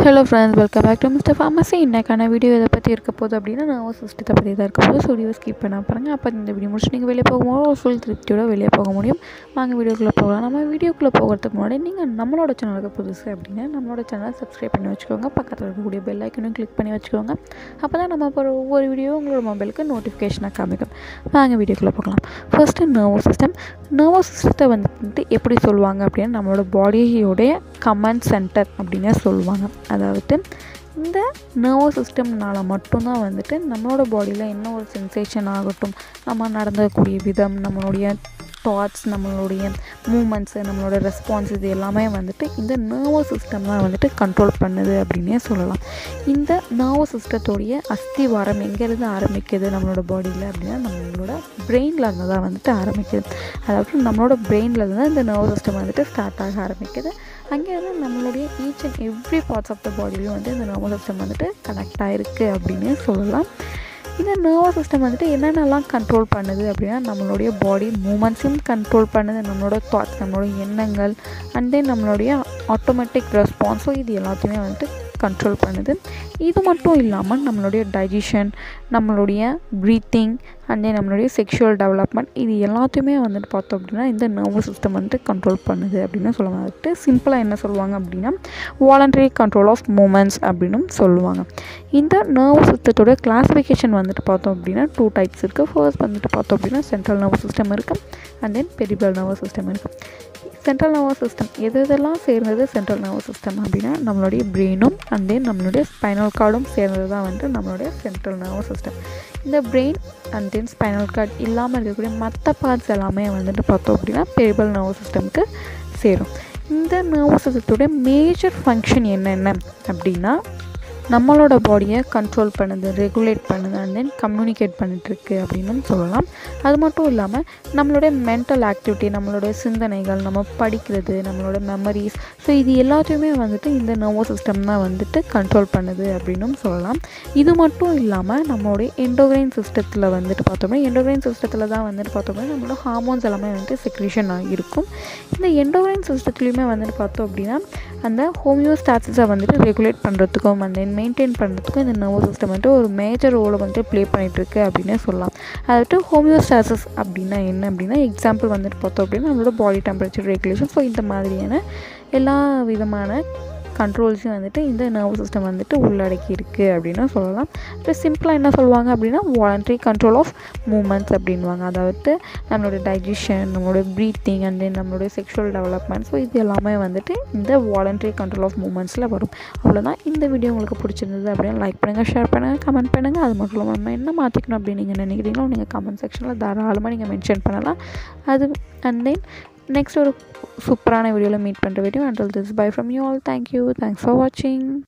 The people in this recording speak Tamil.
hello friends welcome back to mister pharmacy இன்னைக்கான வீடியோ இதை பற்றி இருக்க போகுது அப்படின்னா நான் சிஸ்டத்தை பற்றி தான் இருக்க போது ஸோ வீடியோ ஸ்கிப் பண்ண பாருங்கள் அப்போ இந்த வீடியோ முடிச்சு நீங்கள் வெளியே போகும்போது ஒரு ஃபுல் திருப்தியோட வெளியே போக முடியும் வாங்க வீடியோக்குள்ளே போகலாம் நம்ம வீடியோக்குள்ளே போகிறதுக்கு முன்னாடி நீங்கள் நம்மளோட சேனலுக்கு புதுசு அப்படின்னா நம்மளோட சேனலை சப்ஸ்கிரைப் பண்ணி வச்சுக்கோங்க பக்கத்தில் இருக்கக்கூடிய பெல் ஐக்கனும் கிளிக் பண்ணி வச்சுக்கோங்க அப்போ தான் நம்ம போகிற ஒவ்வொரு வீடியோ உங்களோட மொபைலுக்கு நோட்டிஃபிகேஷனாக காமிக்கும் வாங்க வீடியோக்குள்ளே போகலாம் ஃபர்ஸ்ட்டு நர்வஸ் சிஸ்டம் நர்வஸ் சிஸ்டத்தை வந்துட்டு எப்படி சொல்லுவாங்க அப்படின்னா நம்மளோட பாடியோடைய கமாண்ட் சென்டர் அப்படின்னே சொல்லுவாங்க அதாவது இந்த நர்வஸ் சிஸ்டம்னால மட்டும்தான் வந்துட்டு நம்மளோட பாடியில் என்ன ஒரு சென்சேஷன் ஆகட்டும் நம்ம நடந்தக்கூடிய விதம் நம்மளுடைய தாட்ஸ் நம்மளுடைய மூமெண்ட்ஸு நம்மளோட ரெஸ்பான்ஸ் இது எல்லாமே வந்துட்டு இந்த நர்வஸ் சிஸ்டம் தான் வந்துட்டு கண்ட்ரோல் பண்ணுது அப்படின்னே சொல்லலாம் இந்த நர்வஸ் சிஸ்டத்தோடைய அஸ்திவாரம் எங்கேருந்து ஆரம்பிக்குது நம்மளோட பாடியில் அப்படின்னா நம்மளோட பிரெயினில் இருந்து தான் வந்துட்டு ஆரம்பிக்குது அதாவது நம்மளோட பிரெயினில் இருந்து தான் இந்த நர்வஸ் சிஸ்டம் வந்துட்டு ஸ்டார்ட் ஆக ஆரம்பிக்குது அங்கேருந்து நம்மளுடைய each and every parts of the பாடியிலையும் வந்து இந்த நர்வஸ் சிஸ்டம் வந்துட்டு கனெக்ட் ஆகிருக்கு அப்படின்னு சொல்லலாம் இந்த நர்வஸ் சிஸ்டம் வந்துட்டு என்னென்னலாம் கண்ட்ரோல் பண்ணுது அப்படின்னா நம்மளுடைய பாடி மூமெண்ட்ஸையும் கண்ட்ரோல் பண்ணுது நம்மளோட தாட்ஸ் நம்மளோட எண்ணங்கள் அண்ட் தென் நம்மளுடைய ஆட்டோமேட்டிக் ரெஸ்பான்ஸும் இது எல்லாத்தையுமே வந்துட்டு கண்ட்ரோல் பண்ணுது இது மட்டும் இல்லாமல் நம்மளுடைய டைஜஷன் நம்மளுடைய ப்ரீத்திங் அண்ட் தென் நம்மளுடைய செக்ஷுவல் டெவலப்மெண்ட் இது எல்லாத்தையுமே வந்துட்டு பார்த்தோம் அப்படின்னா இந்த நர்வஸ் சிஸ்டம் வந்துட்டு கண்ட்ரோல் பண்ணுது அப்படின்னு சொல்லுவாங்க வந்துட்டு சிம்பிளாக என்ன சொல்லுவாங்க அப்படின்னா வாலண்டரி கண்ட்ரோல் ஆஃப் மூமெண்ட்ஸ் அப்படின்னு சொல்லுவாங்க இந்த நர்வஸ் சிஸ்டத்தோட கிளாஸிஃபிகேஷன் வந்துட்டு பார்த்தோம் அப்படின்னா டூ டைப்ஸ் இருக்குது ஃபர்ஸ்ட் வந்துட்டு பார்த்தோம் அப்படின்னா சென்ட்ரல் நர்வஸ் சிஸ்டம் இருக்குது and then peripheral nervous system இருக்குது சென்ட்ரல் நர்வஸ் சிஸ்டம் எது இதெல்லாம் சேர்ந்தது சென்ட்ரல் நர்வஸ் சிஸ்டம் அப்படின்னா நம்மளுடைய பிரெயினும் அண்ட் தென் நம்மளுடைய ஸ்பைனல் கார்டும் சேர்ந்தது தான் வந்துட்டு நம்மளுடைய சென்ட்ரல் நர்வஸ் சிஸ்டம் இந்த brain and then spinal cord இல்லாமல் இருக்கக்கூடிய மற்ற பார்ட்ஸ் எல்லாமே வந்துட்டு பார்த்தோம் அப்படின்னா பெரிபல் நர்வஸ் சிஸ்டம்க்கு சேரும் இந்த நர்வஸ் சிஸ்டத்தோட மேஜர் ஃபங்க்ஷன் என்னென்ன அப்படின்னா நம்மளோட பாடியை கண்ட்ரோல் பண்ணுது ரெகுலேட் பண்ணுது அண்ட் தென் கம்யூனிகேட் பண்ணிட்டுருக்கு அப்படின்னு சொல்லலாம் அது மட்டும் இல்லாமல் நம்மளுடைய மென்டல் ஆக்டிவிட்டி நம்மளோட சிந்தனைகள் நம்ம படிக்கிறது நம்மளோட மெமரிஸ் ஸோ இது எல்லாத்தையுமே வந்துட்டு இந்த நர்வஸ் சிஸ்டம் தான் வந்துட்டு கண்ட்ரோல் பண்ணுது அப்படின்னும் சொல்லலாம் இது மட்டும் இல்லாமல் நம்மளுடைய எண்டோக்ரைன் சிஸ்டத்தில் வந்துட்டு பார்த்தோம்னா எண்டோக்ரைன் சிஸ்டத்தில் தான் வந்துட்டு பார்த்தோம்னா நம்மளோட ஹார்மோன்ஸ் எல்லாமே வந்துட்டு செக்ரேஷன் இருக்கும் இந்த எண்டோக்ரைன் சிஸ்டத்துலேயுமே வந்துட்டு பார்த்தோம் அப்படின்னா அந்த ஹோமியோஸ்டாசிஸை வந்துட்டு ரெகுலேட் பண்ணுறதுக்கும் அண்ட் தென் மெயின்டைன் பண்ணுறதுக்கும் இந்த நர்வஸ் சிஸ்டம் வந்துட்டு ஒரு மேஜர் ரோலை வந்துட்டு ப்ளே பண்ணிகிட்ருக்கு அப்படின்னே சொல்லலாம் அதாவது ஹோமியோஸ்டாசிஸ் அப்படின்னா என்ன அப்படின்னா எக்ஸாம்பிள் வந்துட்டு பார்த்தோம் அப்படின்னா நம்மளோட பாடி டெம்பரேச்சர் ரெகுலேஷன் ஸோ இந்த மாதிரியான எல்லா விதமான கண்ட்ரோல்ஸையும் வந்துட்டு இந்த நர்வஸ் சிஸ்டம் வந்துட்டு உள்ளடக்கி இருக்குது அப்படின்னு சொல்லலாம் இப்போ சிம்பிளாக என்ன சொல்லுவாங்க அப்படின்னா வாலண்ட்ரி கண்ட்ரோல் ஆஃப் மூமெண்ட்ஸ் அப்படின்வாங்க அதாவது நம்மளோட டைஜஷன் நம்மளோட ப்ரீத்திங் அண்ட் தென் நம்மளோட செக்ஷுவல் டெவலப்மெண்ட் ஸோ இது எல்லாமே வந்துட்டு இந்த வாலண்ட்ரி கண்ட்ரோல் ஆஃப் மூமெண்ட்ஸில் வரும் அவ்வளோதான் இந்த வீடியோ உங்களுக்கு பிடிச்சிருந்தது அப்படின்னு லைக் பண்ணுங்கள் ஷேர் பண்ணுங்கள் கமெண்ட் பண்ணுங்கள் அது மட்டும் இல்லாமல் நம்ம என்ன மாற்றிக்கணும் அப்படின்னு நீங்கள் நினைக்கிறீங்களோ நீங்கள் கமெண்ட் செக்ஷனில் தாராளமாக நீங்கள் மென்ஷன் பண்ணலாம் அது அண்ட் தென் நெக்ஸ்ட் ஒரு சூப்பரான வீடியோவில் மீட் பண்ணுற video until this bye from you all thank you thanks for வாட்சிங்